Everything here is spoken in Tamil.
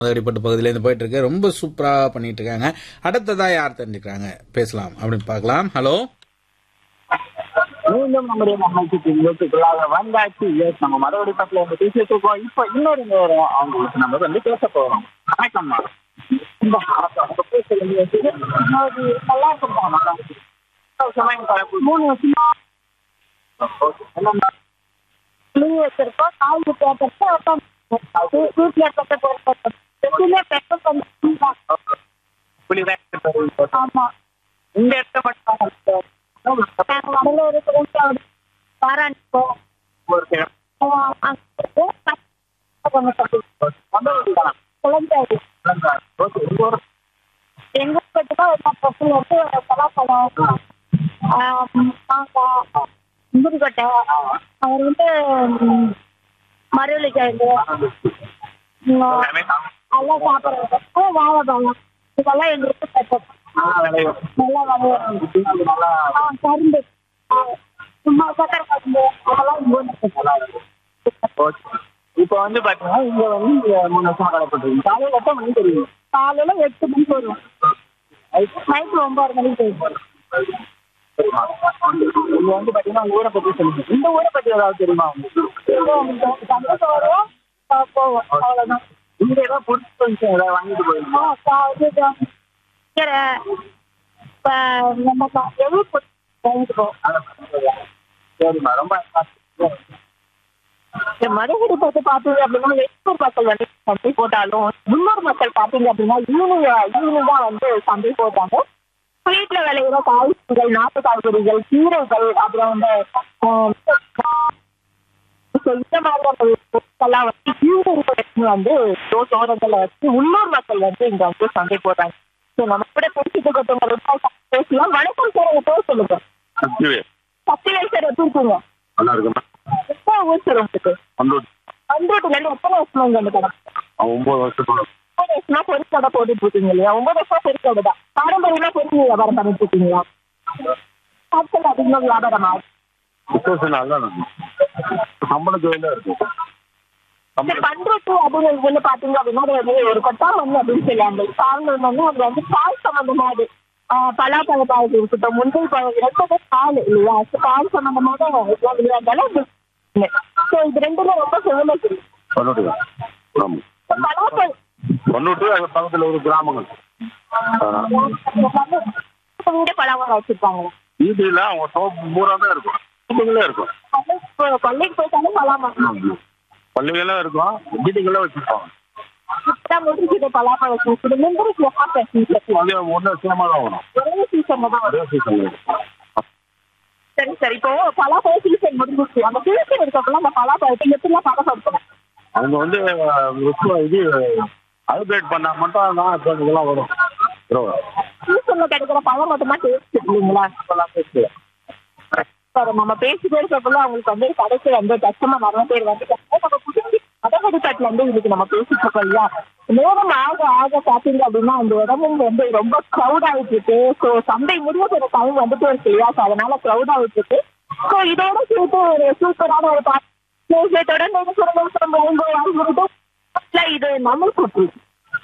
மதுரைப்பட்டு பகுதியிலேருந்து போயிட்டு இருக்கு ரொம்ப சூப்பரா பண்ணிட்டு இருக்காங்க அடுத்ததா யார் தெரிஞ்சுக்கிறாங்க பேசலாம் அப்படின்னு பார்க்கலாம் ஹலோ மீண்டும் நம்முடைய நிகழ்ச்சிக்கு இயற்கைக்குள்ளாக வந்தாச்சு எஸ் நம்ம மறுபடி பக்கத்துல வந்து பேசிட்டு இருக்கோம் இப்போ இன்னொரு நேரம் அவங்களுக்கு நம்ம வந்து பேச போறோம் வணக்கம்மா இந்த அவங்க பேசுறது வந்து இன்னொரு நல்லா இருக்கும் நல்லா இருக்கு. சமயம் கலப்பு. மூணு வருஷமா என்னம்மா? புளி வச்சிருக்கோம் காய்கறி பேப்பர் வீட்டுல பெற்ற பொருட்கள் எப்பயுமே பெற்ற புளி தான் எடுத்துட்டு வருவீங்க. ஆமா இந்த இடத்த மட்டும் நாங்க வடல இருக்கிறோம் பாராட்டிப்போம் ஒரு கிழமை. கொஞ்சம் தப்பி வந்த ஊருக்கு தான். குழந்தை ஓகே, உங்க ஊரு எங்க பட்டுதான் ஒரு பசங்க வந்து பலாப்பழம் ஆஹ் மாங்காய் முந்திரிக்கொட்டை அவர் வந்து மரவள்ளிக்கிழங்கு எல்லாமே சாப்பிட்டு எல்லாம் சாப்பிட்றது வாழைப்பழம் இதெல்லாம் எங்களுக்கு பெற்றது நல்லா விளையும். நல்லா விளையாடும் அது நல்லா ஆ, கரும்பு ஆ, சும்மா சக்கரை கரும்பு அதெல்லாம் இங்க வந்து நல்லா இருக்கும். ஓகே. இப்போ வந்து பாத்தீங்கன்னா இங்க வந்து இங்க மூணு வருஷமா கடைப்பட்டிருக்கு காலையில எத்தனை மணிக்கு தெரியும் காலையில எட்டு மணிக்கு வருவோம் நைட்டு ஒன்பது மணிக்கு போயிடுவோம் சரிம்மா இங்க வந்து பாத்தீங்கன்னா உங்க ஊரை பத்தி சொல்லுங்க இந்த ஊரை பத்தி ஏதாவது தெரியுமா உங்களுக்கு சந்தைக்கு வருவோம் போ- போவோம் அவ்வளவுதான் இங்க ஏதாவது புடிச்ச விஷயம் ஏதாவது வாங்கிட்டு போயிருமா ஆ, கா- இது கீரை இப்போ நம்ம கா- எவ்வளோ வாங்கிட்டு போவோம் சரிம்மா ரொம்ப மறுபடி பார்த்து பார்த்தீங்க அப்படின்னா வெளியூர் மக்கள் வந்து சந்தை போட்டாலும் உள்ளூர் மக்கள் பார்த்தீங்க அப்படின்னா ஈவினிங் ஈவினிங் தான் வந்து சந்தை போட்டாங்க வீட்டுல விளையிற காய்கறிகள் நாட்டு காய்கறிகள் கீரைகள் அப்புறம் வந்து ஆஹ், so இந்த மாதிரியான பொருட்கள்லாம் வந்து ஈவினிங் எடுத்துன்னு வந்து ரோட் ஓரங்களை வச்சு உள்ளூர் மக்கள் வந்து இங்க வந்து சந்தை போட்டாங்க ஸோ நம்ம கூட பேசிட்டு கொத்தவங்க பேசலாம் வணக்கம் சார் உங்க பேர் சொல்லுங்க சக்திவேல் சார் எப்படி இருக்கீங்க நல்லா இருக்குமா எப்போ ஊர் சார் உங்களுக்கு ஒன்பது அந்தோட்டுல இருந்து எத்தனை வருஷமா இங்க வந்து கடை ஒன்பது வருஷத்துக்கு ஒன்பது வருஷமா பொறி கடை போட்டுட்டு இருக்கீங்க இல்லையா ஒன்பது வருஷமா பொறி கடை தான் பாரம்பரியமா பொறி வியாபாரம் பண்ணிட்டு இருக்கீங்களா காய்ச்சல் அதிகமா வியாபாரமா விசேஷம் நல்லா இருக்கும் சம்பள தொழிலா இருக்கும் இந்த பண்ருட்டு அப்படின்னு வந்து பாத்தீங்க அப்படின்னா அது வந்து ஒரு கொட்டா மண் அப்படின்னு சொல்லுவாங்க காரணம் வந்து அது வந்து பால் சம்பந்தமானது ஆஹ் பலாப்பழ பால் இருக்கட்டும் முந்திரி பழம் ரெண்டுமே பால் இல்லையா So, பால் சம்பந்தமான இதெல்லாம் விளையாண்டாலும் ஸோ இது ரெண்டுமே ரொம்ப ஃபேமஸ் கொண்டுட்டு ஆமாம் பலாப்பழம் கொண்டுட்டு அது பக்கத்தில் ஒரு கிராமங்கள் இங்கே பழம் வச்சிருப்பாங்க வீதியில் அவங்க தோப்பு பூரா தான் இருக்கும் வீட்டுங்களே இருக்கும் கொள்ளைக்கு போயிட்டாலும் பழம் வாங்கலாம் பள்ளிகளும் இருக்கும் வீட்டுங்களே வச்சுருப்பாங்க இப்பதான் முடிஞ்சுது பலாப்பழம் சீசன் முந்திரிக்கு எப்போ சீசன் அதே ஒன்று சேமாக தான் வரும் ஒரே சீசன்ல தான் வரும் அதே சீசன் சரி சரி இப்போ பலாப்பழம் சீசன் முடிஞ்சிருச்சு அந்த சீசன் இருக்கப்பெல்லாம் அந்த பலாப்பழத்தை எப்படிலாம் பதப்படுத்தணும் அவங்க வந்து ரொம்ப இது ஹைபிரேட் பண்ணால் மட்டும் தான் இப்போ இதெல்லாம் வரும் இருபது சீசன்ல கிடைக்கிற பழம் மட்டுமா டேஸ்ட் இல்லைங்களா இப்போலாம் பேசுது சார் நம்ம பேசிட்டே இருக்கப்பல அவங்களுக்கு வந்து கடைசி வந்து கஸ்டமர் நிறைய பேர் வந்து நம்ம புதுசு மதவெடிக்காட்டுல இருந்து இன்னைக்கு நம்ம பேசிட்டு இருக்கோம் இல்லையா நேரம் ஆக ஆக பாத்தீங்க அப்படின்னா அந்த இடமும் வந்து ரொம்ப க்ரௌட் ஆயிட்டு இருக்கு ஸோ சந்தை முடிய போற டைம் வந்துட்டு இருக்கு இல்லையா ஸோ அதனால க்ரௌட் ஆயிட்டு இருக்கு ஸோ இதோட சேர்த்து ஒரு சூப்பரான ஒரு பாட்டு தொடர்ந்து இது நம்ம இது நம்ம கூட்டு